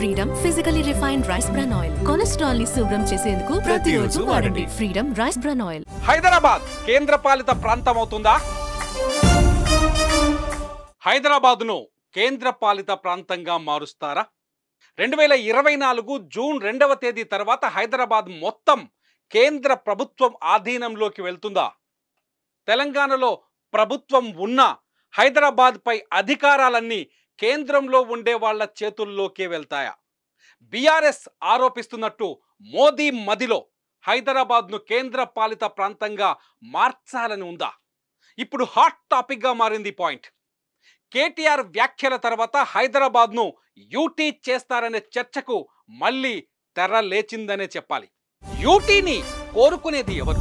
freedom physically refined rice bran oil cholesterol ని శుభ్రం చేసేందుకు ప్రతిరోజు వాడండి freedom rice bran oil Hyderabad కేంద్రపాలిత ప్రాంతం అవుతుందా హైదరాబాద్ను కేంద్రపాలిత ప్రాంతంగా మారుస్తారా రెండు వేల ఇరవై నాలుగు జూన్ రెండవ తేదీ తర్వాత హైదరాబాద్ మొత్తం కేంద్ర ప్రభుత్వం ఆధీనంలోకి వెళ్తుందా తెలంగాణలో ప్రభుత్వం ఉన్నా హైదరాబాద్పై అధికారాలన్నీ కేంద్రంలో ఉండే వాళ్ళ చేతుల్లోకే వెళ్తాయా బీఆర్ఎస్ ఆరోపిస్తున్నట్టు మోదీ మదిలో హైదరాబాద్ను కేంద్ర పాలిత ప్రాంతంగా మార్చాలని ఉందా ఇప్పుడు హాట్ టాపిక్గా మారింది ఈ పాయింట్ కేటీఆర్ వ్యాఖ్యల తర్వాత హైదరాబాద్ను యూటీ చేస్తారనే చర్చకు మళ్ళీ తెర లేచిందనే చెప్పాలి యూటీని కోరుకునేది ఎవరు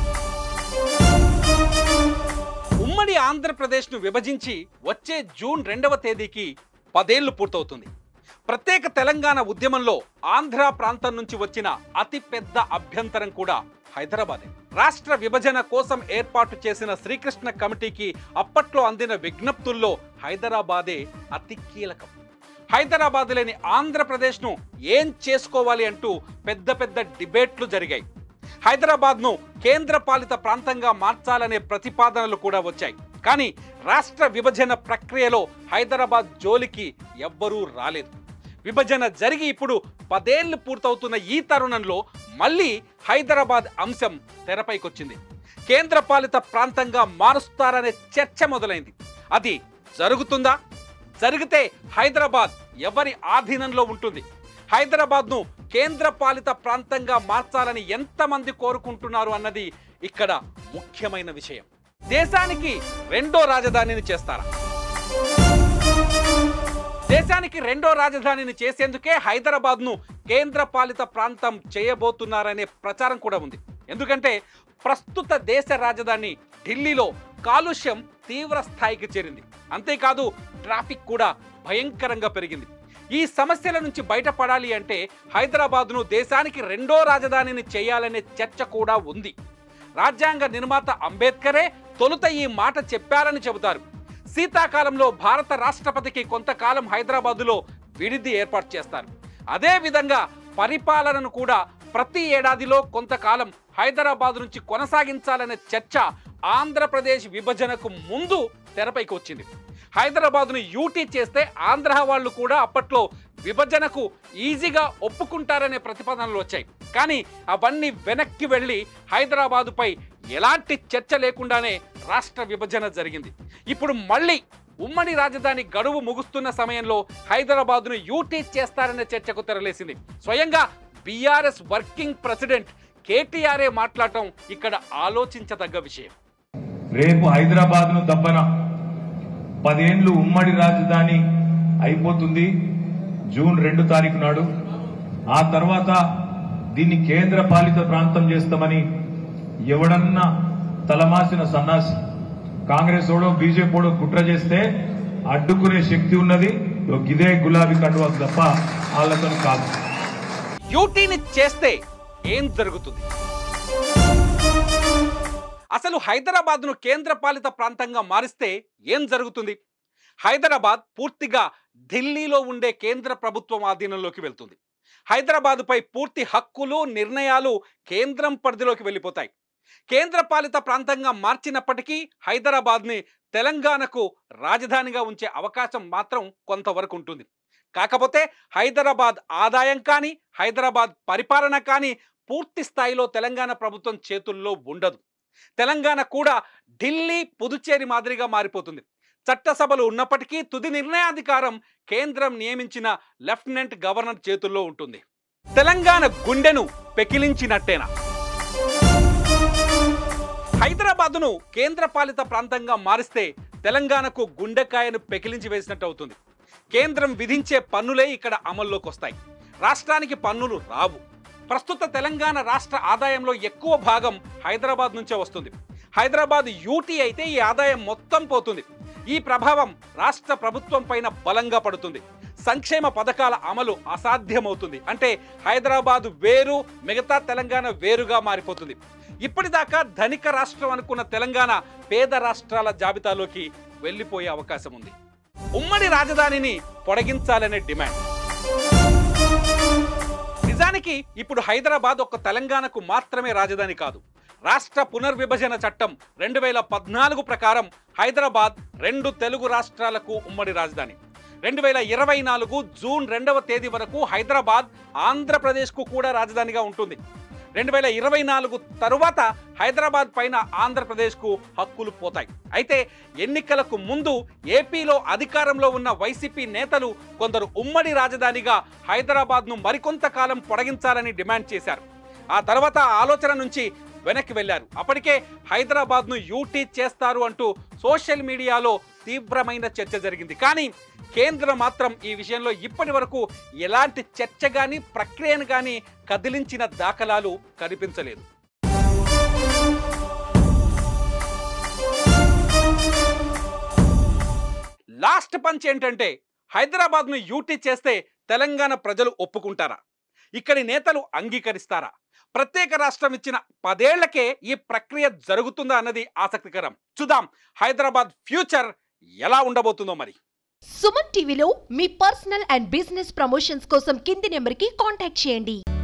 ఉమ్మడి ఆంధ్రప్రదేశ్ను విభజించి వచ్చే జూన్ రెండవ తేదీకి పదేళ్లు పూర్తవుతుంది ప్రత్యేక తెలంగాణ ఉద్యమంలో ఆంధ్ర ప్రాంతం నుంచి వచ్చిన అతిపెద్ద అభ్యంతరం కూడా హైదరాబాదే రాష్ట్ర విభజన కోసం ఏర్పాటు చేసిన శ్రీకృష్ణ కమిటీకి అప్పట్లో అందిన విజ్ఞప్తుల్లో హైదరాబాదే అతి కీలకం హైదరాబాద్ లేని ఆంధ్రప్రదేశ్ను ఏం చేసుకోవాలి అంటూ పెద్ద పెద్ద డిబేట్లు జరిగాయి హైదరాబాద్ను కేంద్ర పాలిత ప్రాంతంగా మార్చాలనే ప్రతిపాదనలు కూడా వచ్చాయి కానీ రాష్ట్ర విభజన ప్రక్రియలో హైదరాబాద్ జోలికి ఎవ్వరూ రాలేదు విభజన జరిగి ఇప్పుడు పదేళ్లు పూర్తవుతున్న ఈ తరుణంలో మళ్ళీ హైదరాబాద్ అంశం తెరపైకొచ్చింది కేంద్ర పాలిత ప్రాంతంగా మారుస్తారనే చర్చ మొదలైంది అది జరుగుతుందా జరిగితే హైదరాబాద్ ఎవరి ఆధీనంలో ఉంటుంది హైదరాబాద్ను కేంద్ర పాలిత ప్రాంతంగా మార్చాలని ఎంతమంది కోరుకుంటున్నారు అన్నది ఇక్కడ ముఖ్యమైన విషయం దేశానికి రెండో రాజధానిని చేస్తారా దేశానికి రెండో రాజధానిని చేసేందుకే హైదరాబాద్ను కేంద్ర పాలిత ప్రాంతం చేయబోతున్నారనే ప్రచారం కూడా ఉంది ఎందుకంటే ప్రస్తుత దేశ రాజధాని ఢిల్లీలో కాలుష్యం తీవ్ర స్థాయికి చేరింది అంతేకాదు ట్రాఫిక్ కూడా భయంకరంగా పెరిగింది ఈ సమస్యల నుంచి బయటపడాలి అంటే హైదరాబాద్ను దేశానికి రెండో రాజధానిని చేయాలనే చర్చ కూడా ఉంది రాజ్యాంగ నిర్మాత అంబేద్కరే తొలుత ఈ మాట చెప్పారని చెబుతారు శీతాకాలంలో భారత రాష్ట్రపతికి కొంతకాలం హైదరాబాదులో విడిది ఏర్పాటు చేస్తారు అదే విధంగా పరిపాలనను కూడా ప్రతి ఏడాదిలో కొంతకాలం హైదరాబాద్ నుంచి కొనసాగించాలనే చర్చ ఆంధ్రప్రదేశ్ విభజనకు ముందు తెరపైకి వచ్చింది హైదరాబాద్ను యూటీ చేస్తే ఆంధ్ర వాళ్ళు కూడా అప్పట్లో విభజనకు ఈజీగా ఒప్పుకుంటారనే ప్రతిపాదనలు వచ్చాయి కానీ అవన్నీ వెనక్కి వెళ్ళి హైదరాబాదుపై ఎలాంటి చర్చ లేకుండానే రాష్ట్ర విభజన జరిగింది ఇప్పుడు మళ్ళీ ఉమ్మడి రాజధాని గడువు ముగుస్తున్న సమయంలో హైదరాబాద్ను యూటీ చేస్తారనే చర్చకు తెరలేసింది స్వయంగా బీఆర్ఎస్ వర్కింగ్ ప్రెసిడెంట్ కేటీఆర్ఏ మాట్లాడటం ఇక్కడ ఆలోచించదగ్గ విషయం రేపు హైదరాబాద్ ను దబ్బన పదేండ్లు ఉమ్మడి రాజధాని అయిపోతుంది జూన్ రెండు తారీఖు నాడు ఆ తర్వాత దీన్ని కేంద్ర పాలిత ప్రాంతం చేస్తామని ఎవడన్నా తలమాసిన సన్నాసి కాంగ్రెస్ ఓడో బీజేపీ ఓడో కుట్ర చేస్తే అడ్డుకునే శక్తి ఉన్నది ఇగో గిదే గులాబీ కండువా తప్ప వాళ్ళతో కాదు యూటీని చేస్తే ఏం జరుగుతుంది అసలు హైదరాబాద్ను కేంద్ర పాలిత ప్రాంతంగా మారిస్తే ఏం జరుగుతుంది హైదరాబాద్ పూర్తిగా ఢిల్లీలో ఉండే కేంద్ర ప్రభుత్వం ఆధీనంలోకి వెళ్తుంది హైదరాబాదుపై పూర్తి హక్కులు నిర్ణయాలు కేంద్రం పరిధిలోకి వెళ్ళిపోతాయి కేంద్ర పాలిత ప్రాంతంగా మార్చినప్పటికీ హైదరాబాద్ని తెలంగాణకు రాజధానిగా ఉంచే అవకాశం మాత్రం కొంతవరకు ఉంటుంది కాకపోతే హైదరాబాద్ ఆదాయం కానీ హైదరాబాద్ పరిపాలన కానీ పూర్తి స్థాయిలో తెలంగాణ ప్రభుత్వం చేతుల్లో ఉండదు తెలంగాణ కూడా ఢిల్లీ పుదుచ్చేరి మాదిరిగా మారిపోతుంది చట్టసభలు ఉన్నప్పటికీ తుది నిర్ణయాధికారం కేంద్రం నియమించిన లెఫ్టినెంట్ గవర్నర్ చేతుల్లో ఉంటుంది తెలంగాణ గుండెను పెకిలించినట్టేనా హైదరాబాదును కేంద్ర పాలిత ప్రాంతంగా మారిస్తే తెలంగాణకు గుండెకాయను పెకిలించి వేసినట్టు అవుతుంది కేంద్రం విధించే పన్నులే ఇక్కడ అమల్లోకి వస్తాయి రాష్ట్రానికి పన్నులు రావు ప్రస్తుత తెలంగాణ రాష్ట్ర ఆదాయంలో ఎక్కువ భాగం హైదరాబాద్ నుంచే వస్తుంది హైదరాబాద్ యూటీ అయితే ఈ ఆదాయం మొత్తం పోతుంది ఈ ప్రభావం రాష్ట్ర ప్రభుత్వం పైన బలంగా పడుతుంది సంక్షేమ పథకాల అమలు అసాధ్యమవుతుంది అంటే హైదరాబాద్ వేరు మిగతా తెలంగాణ వేరుగా మారిపోతుంది ఇప్పటిదాకా ధనిక రాష్ట్రం అనుకున్న తెలంగాణ పేద రాష్ట్రాల జాబితాలోకి వెళ్ళిపోయే అవకాశం ఉంది ఉమ్మడి రాజధానిని పొడిగించాలనే డిమాండ్ నిజానికి ఇప్పుడు హైదరాబాద్ ఒక తెలంగాణకు మాత్రమే రాజధాని కాదు రాష్ట్ర పునర్విభజన చట్టం రెండు వేల పద్నాలుగు ప్రకారం హైదరాబాద్ రెండు తెలుగు రాష్ట్రాలకు ఉమ్మడి రాజధాని రెండు వేల ఇరవై నాలుగు జూన్ రెండవ తేదీ వరకు హైదరాబాద్ ఆంధ్రప్రదేశ్కు కూడా రాజధానిగా ఉంటుంది రెండు వేల ఇరవై నాలుగు తరువాత హైదరాబాద్ పైన ఆంధ్రప్రదేశ్కు హక్కులు పోతాయి అయితే ఎన్నికలకు ముందు ఏపీలో అధికారంలో ఉన్న వైసీపీ నేతలు కొందరు ఉమ్మడి రాజధానిగా హైదరాబాద్ను మరికొంతకాలం పొడిగించాలని డిమాండ్ చేశారు ఆ తర్వాత ఆ ఆలోచన నుంచి వెనక్కి వెళ్లారు అప్పటికే హైదరాబాద్ను యూటీ చేస్తారు అంటూ సోషల్ మీడియాలో తీవ్రమైన చర్చ జరిగింది కానీ కేంద్రం మాత్రం ఈ విషయంలో ఇప్పటి వరకు ఎలాంటి చర్చ కానీ ప్రక్రియను కానీ కదిలించిన దాఖలాలు కనిపించలేదు లాస్ట్ పంచ్ ఏంటంటే హైదరాబాద్ను యూటీ చేస్తే తెలంగాణ ప్రజలు ఒప్పుకుంటారా ఇక్కడి నేతలు అంగీకరిస్తారా ప్రత్యేక రాష్ట్రం ఇచ్చిన పదేళ్లకే ఈ ప్రక్రియ జరుగుతుందా అన్నది ఆసక్తికరం చూద్దాం హైదరాబాద్ ఫ్యూచర్ ఎలా ఉండబోతుందో మరి సుమన్ టీవీలో మీ పర్సనల్ అండ్ బిజినెస్ ప్రమోషన్స్ కోసం కింది నెంబర్కి కాంటాక్ట్ చేయండి